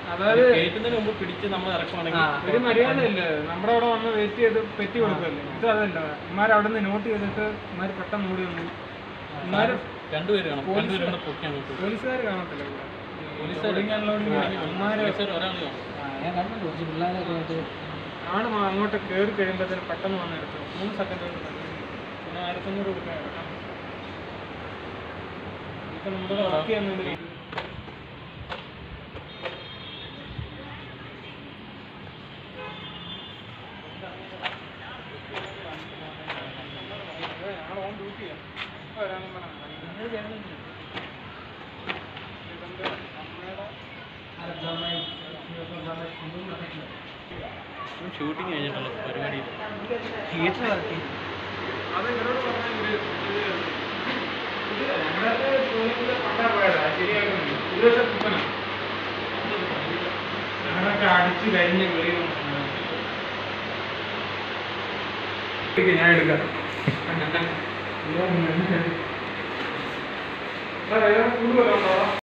അതായത് കയറ്റുന്നതിന് മുമ്പ് പിടിച്ച് നമ്മൾ ഇറക്കുവാണെങ്കിൽ ആ. ഒരു മര്യാദയില്ല നമ്മുടെ അവിടെ വന്ന് വെയിറ്റ് ചെയ്ത് പെറ്റി കൊടുക്കല്ലേ ഇത് അതല്ല ഇമാർ അവിടെ നിന്ന് നോട്ട് ചെയ്തിട്ട് ഇമാർ പെട്ടെന്ന് ഓടി വന്നു ഇമാര് രണ്ടുപേര് കാണും രണ്ടുപേരും കൂടെ പൊക്കി അങ്ങോട്ട് വിടും. പോലീസുകാർ കാണത്തില്ല ഇവിടെ. പോലീസുകാർ ലോഡിങ് അൺലോഡിങ് കഴിഞ്ഞ് ഇമാര് പോലീസുകാർ ഒരാൾ കാണും ആ, ഞാൻ കണ്ടിട്ടുണ്ട് കുറച്ച് പിള്ളേരൊക്കെ ആയിട്ട് ആണ് മ- അങ്ങോട്ട് കയറി കഴിയുമ്പോഴത്തേന് പെട്ടെന്ന് വന്ന് എടുത്തു മൂന്ന് സെക്കൻഡ് കൊണ്ട് തന്നെ. പിന്നെ ആയിരത്തഞ്ഞൂറ് കൊടുക്കാൻ ഇപ്പൊ നമ്മുടെ വർക്ക് ചെയ്യുന്നത് ഷൂട്ടിങ് കഴിഞ്ഞിട്ടുള്ള പരിപാടി തിയേറ്റർ വർക്ക് ചെയ്യും അത് ഇവരോട് പറഞ്ഞാൽ ഇവര് ഇത് ഇത് നമ്മുടെ ജോലിയില് പണ്ടാ പോയതാ, ശരിയാക്കുന്നില്ല. ഒരു വർഷം കുപ്പനാ. ഞങ്ങളൊക്കെ അടിച്ച് കഴിഞ്ഞ് വെളിയിൽ വന്ന സമയത്ത്. ഇതൊക്കെ ഞാൻ എടുക്കാം വേറെ കൂടുതൽ